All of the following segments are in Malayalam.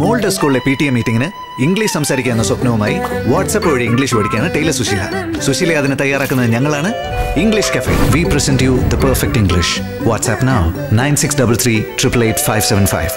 മോൾഡ് സ്കൂളിലെ പി ടി എ മീറ്റിംഗിന് ഇംഗ്ലീഷ് സംസാരിക്കുക എന്ന സ്വപ്നവുമായി വാട്സപ്പ് വഴി ഇംഗ്ലീഷ് പഠിക്കുകയാണ് ടൈലർ സുശീല സുശീല അതിന് തയ്യാറാക്കുന്നത് ഞങ്ങളാണ് English cafe we present you the perfect English WhatsApp now nine six double three triple eight five seven five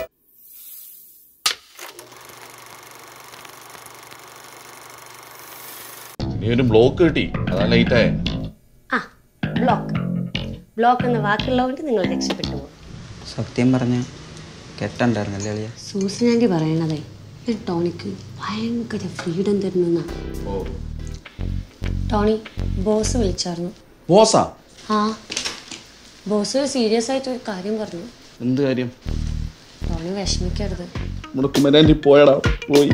നീ ഒരു ബ്ലോക്ക് കിട്ടി അതാ ലേറ്റ് ആയ ആ ബ്ലോക്ക് ബ്ലോക്ക് എന്ന വാക്കുള്ളതുകൊണ്ട് നിങ്ങൾ രക്ഷപ്പെട്ടു പോകും സത്യം പറഞ്ഞ കെട്ടുണ്ടായിരുന്നല്ലേ അളിയ സൂസൻ ആൻറ്റി പറയണതേ ഈ ടോണിക്ക് ഭയങ്കര ഫ്രീഡം തരുന്ന ഓ ടോണി ബോസ് വിളിച്ചായിരുന്നു ബോസാ ആ ബോസ് സീരിയസ് ആയിട്ട് ഒരു കാര്യം പറഞ്ഞു എന്ത് കാര്യം ടോണി വിഷമിക്കരുത് നമ്മുടെ കുമരാൻ്റെ പോയടാ പോയി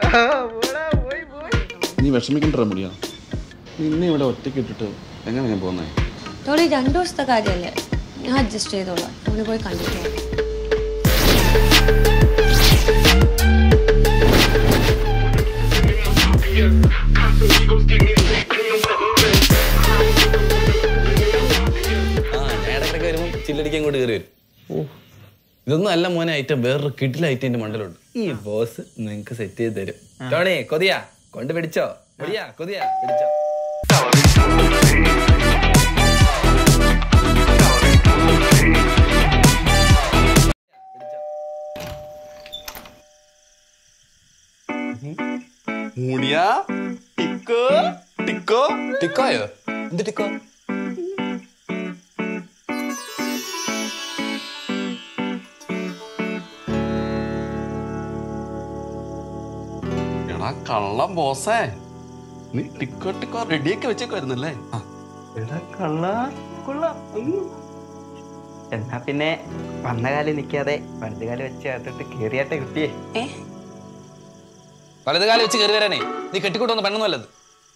നീ വിഷമിക്കണ്ട മുടിയാ നിന്നെ ഇവിടെ ഒറ്റയ്ക്ക് ഇട്ടിട്ട് എങ്ങനെ ഞാൻ പോകുന്നേ ടോണി രണ്ടു ദിവസത്തെ കാര്യമല്ലേ ഞാൻ അഡ്ജസ്റ്റ് ചെയ്തോളാം ടോണി പോയി കണ്ടിട്ട് വാ. ആ ഞാൻ ഇടയ്ക്കൊക്കെ വരുമ്പോൾ ചില്ലടിക്കാൻ ഇങ്ങോട്ട് കയറി വരും ഓ ഇതൊന്നും അല്ല മോനെ ഐറ്റം വേറൊരു കിട്ടില ഐറ്റം എന്റെ മണ്ടലുണ്ട് ഈ ബോസ് നിങ്ങക്ക് സെറ്റ് ചെയ്ത് തരും ടോണി കൊതിയാ കൊണ്ട് പിടിച്ചോ കൊടിയാ കൊതിയാ പിടിച്ചോ മുടിയാ ടിക്കോ ടിക്കോ ടിക്കോയോ എന്ത് ടിക്കോ എടാ കള്ളം ബോസേ നീ ടിക്കോ ടിക്കോ റെഡിയൊക്കെ വെച്ചേക്കുമായിരുന്നല്ലേ എടാ കള്ള കൊള്ളാം ഉം. എന്നാ പിന്നെ വന്ന കാലം നിൽക്കാതെ വലത് കാലം വെച്ച് അകത്തോട്ട് കയറിയാട്ടെ കുട്ടിയെ വലത് കാലം വെച്ച് കയറി വരാനേ നീ കെട്ടിക്കൊണ്ടുവന്ന പെണ്ണൊന്നും അല്ലത്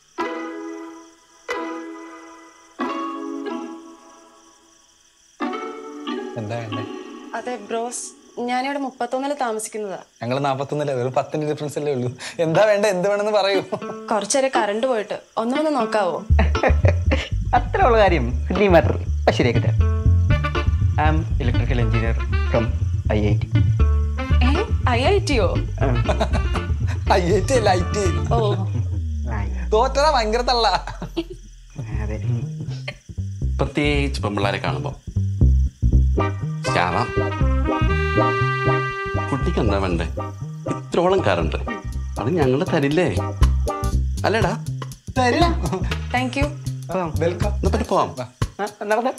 എന്താ വേണ്ടേ അതെ ബ്രോസ് ഞാനിവിടെ മുപ്പത്തൊന്നില് താമസിക്കുന്നതാ ഞങ്ങൾ നാപ്പത്തൊന്നില്ല വെറും പത്തിന്റെ ഡിഫറൻസ് അല്ലേ ഉള്ളൂ എന്താ വേണ്ട എന്ത് വേണമെന്ന് പറയൂ കുറച്ചേരെ കറണ്ട് പോയിട്ട് ഒന്നൊന്ന് നോക്കാവോ അത്ര ഉള്ള കാര്യം നീ മാറ്റർ ശരിയാക്കി തരാം I am electrical engineer from I I T ഏ ഐ ഐ ടിയോ അയ്യേറ്റ് ലൈറ്റ് ഓ തോറ്റതാ ഭയങ്കര തള്ള അതെ പ്രത്യേകിച്ച് പെമ്പിള്ളാരെ കാണുമ്പോൾ കാരണം കുട്ടിക്ക് എന്താ വേണ്ടേ ഇത്രോളം കറണ്ട് അത് ഞങ്ങൾ തരില്ലേ അല്ലേടാ തരും താങ്ക് യു വെൽക്കം എന്നാ പറ്റി പോവാം നടന്നേ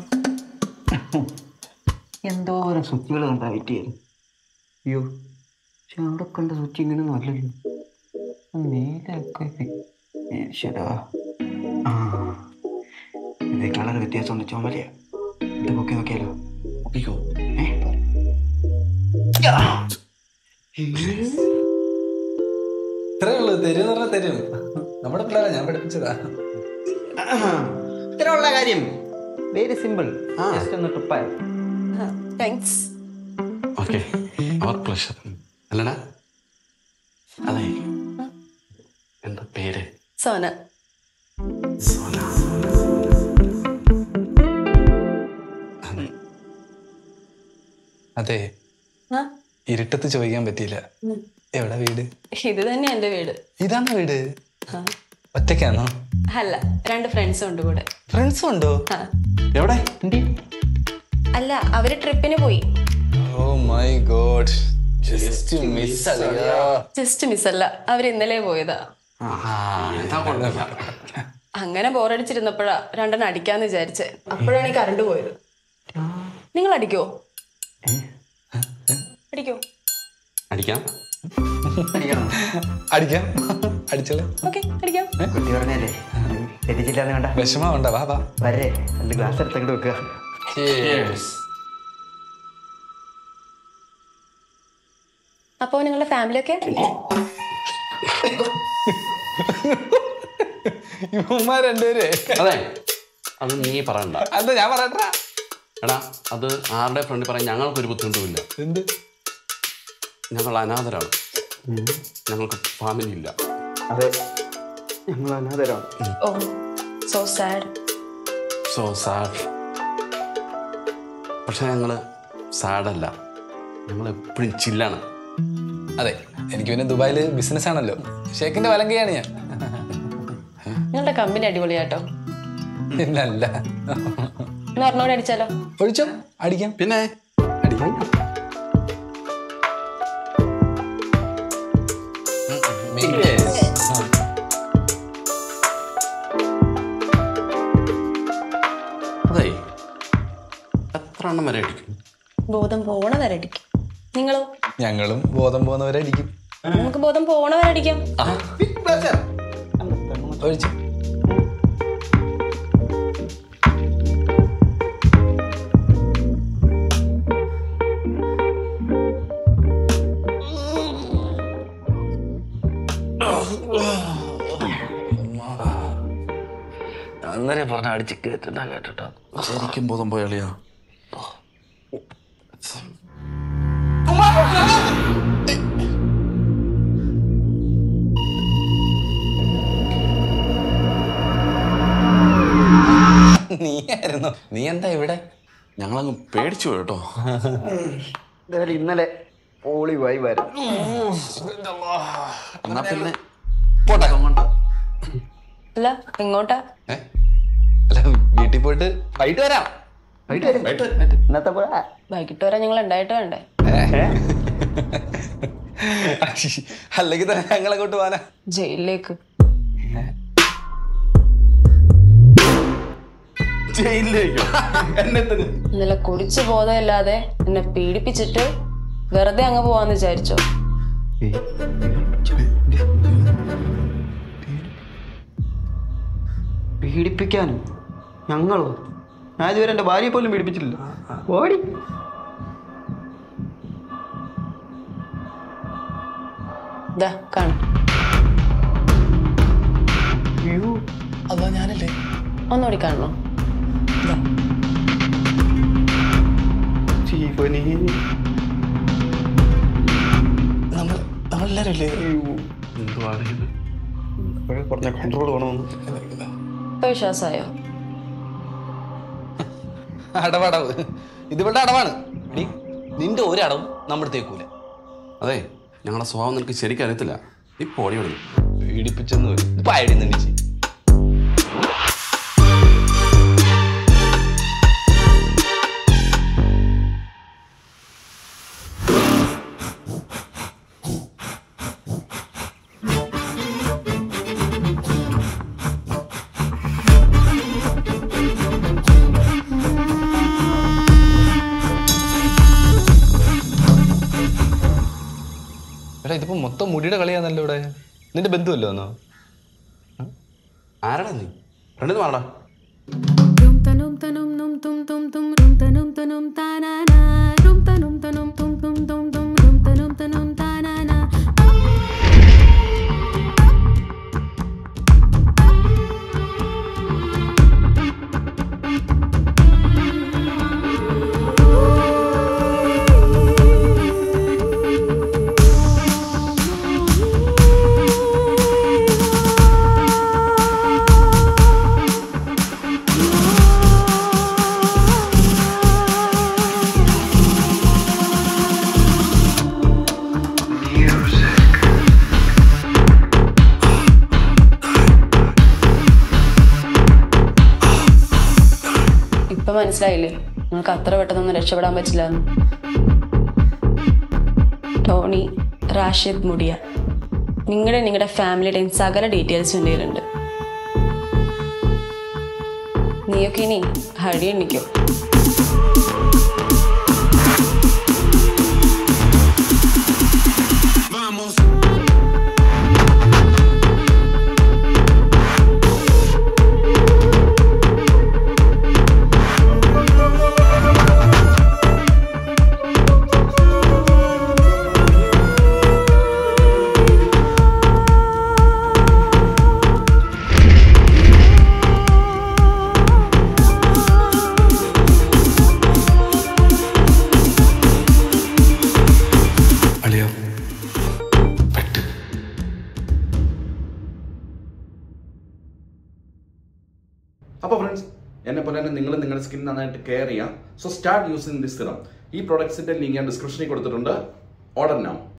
എന്തോരം സ്വിച്ചുകൾ കണ്ട വെയിറ്റ് ചെയ്യുന്നു അയ്യോ പക്ഷെ അവിടെ കണ്ട സ്വിച്ച് ഇങ്ങനെയൊന്നും അല്ലല്ലോ നേരൊക്കെ ശരാ ആ ഇത് കളർ വ്യത്യാസമുണ്ട് ചുമലയാ ഇത് പൊക്കി നോക്കിയാലോ അയ്യോ ഏ ഇത്രേ ഉള്ളൂ തരും പറഞ്ഞാൽ തരും നമ്മുടെ പിള്ളേരെ ഞാൻ പഠിപ്പിച്ചതാ ഇത്ര ഉള്ള കാര്യം വെരി സിമ്പിൾ ജസ്റ്റ് ഒന്ന് ട്രിപ്പായ താങ്ക്സ് ഓക്കെ അവർ പ്ലഷർ അല്ലടാ അതെ എന്താ പേര് സോന അതെ ആ ഇരുട്ടത്ത് ചോദിക്കാൻ പറ്റിയില്ല എവിടെ വീട് ഇത് തന്നെ എന്റെ വീട് ഇതാണോ വീട് ഒറ്റയ്ക്കാണോ അല്ല രണ്ട് ഫ്രണ്ട്സും ഉണ്ട് കൂടെ ഫ്രണ്ട്സും ഉണ്ടോ ആ എവിടെ അല്ല അവര് ട്രിപ്പിന് പോയി oh my god just miss അല്ലയോ ജസ്റ്റ് മിസ് അല്ല അവർ ഇന്നലെ പോയതാ എന്താ കുഴപ്പമില്ല അങ്ങനെ ബോറടിച്ചിരുന്നപ്പോഴാ രണ്ടെണ്ണം അടിക്കാന്ന് വിചാരിച്ചേ അപ്പോഴാണ് ഈ കറണ്ട് പോയത് നിങ്ങൾ അടിക്കോ അടിക്കോ അടിക്കാം അടിക്കാം അടിച്ചോളെ ഓക്കെ അടിക്കാം കുട്ടി പറഞ്ഞല്ലേ തെറ്റിച്ചില്ലാന്ന് വേണ്ട വിഷമം ഉണ്ടോ വാ വാ വരെ രണ്ട് ഗ്ലാസ് എടുത്തങ്ങോട്ട് വെക്കുക അപ്പോ നിങ്ങളുടെ ഫാമിലി ഒക്കെ ഇവന്മാർ രണ്ടുപേരെ അതെ അത് നീ പറയണ്ട എന്താ ഞാൻ പറയട്ടാ എടാ അത് ആരുടെ ഫ്രണ്ട് പറയാൻ ഞങ്ങൾക്കൊരു ബുദ്ധിമുട്ടുമില്ല എന്ത് ഞങ്ങൾ അനാഥരാണ് ഞങ്ങൾക്ക് ഫാമിലി ഇല്ല അതെ ഞങ്ങൾ അനാഥരാണ് oh so sad so sad പക്ഷെ ഞങ്ങൾ സാഡല്ല ഞങ്ങൾ എപ്പോഴും ചില്ലാണ് അതെ എനിക്ക് പിന്നെ ദുബായിൽ ബിസിനസ് ആണല്ലോ ഷേക്കിന്റെ വലങ്കയാണ് ഞാൻ നിങ്ങളുടെ കമ്പനി അടിപൊളിയാട്ടോ പിന്നല്ല എന്ന് പറഞ്ഞോടെ അടിച്ചാലോ ഒഴിച്ചോ അടിക്കാം പിന്നെ അടിക്കാം അതെ എത്ര എണ്ണം വരെ അടിക്കും ബോധം പോണ വരെ അടിക്കും നിങ്ങളോ ഞങ്ങളും ബോധം പോകുന്നവരെ അടിക്കും നമുക്ക് ബോധം പോണ വരെ അടിക്കാം ഒഴിച്ചു അന്നേരം പറഞ്ഞ അടിച്ച് കേട്ടിട്ടാ കേട്ടിട്ടാ ശരിക്കും ബോധം പോയ കളിയാ നീ ആയിരുന്നു നീ എന്താ ഇവിടെ ഞങ്ങളങ്ങ് പേടിച്ചു പോയി കേട്ടോ എന്തായാലും ഇന്നലെ പോളി വായി വരും എന്നാ പിന്നെ പോട്ടെ കൊണ്ട് അല്ല എങ്ങോട്ടാ ഏ? അല്ല വീട്ടിൽ പോയിട്ട് വൈകിട്ട് വരാം വൈകിട്ട് വരും വൈകിട്ട് ഇന്നത്തെ പോലെ വൈകിട്ട് വരെ നിങ്ങൾ ഉണ്ടായിട്ട് വേണ്ടേ അല്ലെങ്കിൽ തന്നെ ഞങ്ങളങ്ങോട്ട് പോകാനാ ജയിലിലേക്ക് ജയിലിലേക്കോ എന്നെ തന്നെ ഇന്നലെ കുടിച്ചു ബോധമില്ലാതെ എന്നെ പീഡിപ്പിച്ചിട്ട് വെറുതെ അങ്ങ് പോവാന്ന് വിചാരിച്ചോ പീഡിപ്പിക്കാനും ഞങ്ങളോ ഞാൻ ഇതുവരെ എൻ്റെ ഭാര്യയെ പോലും പീഡിപ്പിച്ചിട്ടില്ല ഓടി ഇതാ കാണും അതാ ഞാനല്ലേ ഒന്നുകൂടി കാണണോ ഇതാ. ജീവനേ നമ്മൾ നമ്മളെല്ലാരും അല്ലേ എന്തുവാണ് ഇത് ഇപ്പോഴേ പറഞ്ഞ കൺട്രോൾ വേണമെന്ന് ഇപ്പൊ വിശ്വാസമായോ അടവടവ് ഇതിവളുടെ അടവാണ് എടീ, നിന്റെ ഒരടവും നമ്മുടെ തേക്കൂല അതെ ഞങ്ങളുടെ സ്വഭാവം നിനക്ക് ശരിക്കും അറിയത്തില്ല ഈ പൊടി വിടുന്നു പീഡിപ്പിച്ചെന്ന് വരും ഇപ്പൊ ഐഡിയ നിന്നിച്ച് എടാ ഇതിപ്പോ മൊത്തം മുടിയുടെ കളിയാന്നല്ലോ ഇവിടെ നിന്റെ ബന്ധുവല്ലോ എന്നോ ആരാടാ നീ ഫ്രണ്ടിൽ മാറടാ Rum tanum tanum num tum tum tum rum tanum tanum ta na na rum tanum tanum tum tum tum tum rum tanum tanum ta na na ഇപ്പൊ മനസ്സിലായില്ലേ നിങ്ങൾക്ക് അത്ര പെട്ടെന്നൊന്നും രക്ഷപ്പെടാൻ പറ്റില്ല എന്ന്. ടോണി റാഷിദ് മുടിയ നിങ്ങളുടെ നിങ്ങളുടെ ഫാമിലിയുടെയും സകല ഡീറ്റെയിൽസ് എൻ്റെ കയ്യിലുണ്ട് നീയൊക്കെ ഇനി ഹടി എണ്ണിക്കോ അളിയോ പെട്ട് അപ്പോൾ ഫ്രണ്ട്സ് എന്നെ പോലെ തന്നെ നിങ്ങൾ നിങ്ങളുടെ സ്കിൻ നന്നായിട്ട് കെയർ ചെയ്യാം so start using this serum ഈ പ്രോഡക്ട്സിന്റെ ലിങ്ക് ഞാൻ ഡിസ്ക്രിപ്ഷനിൽ കൊടുത്തിട്ടുണ്ട് ഓർഡർ നൗ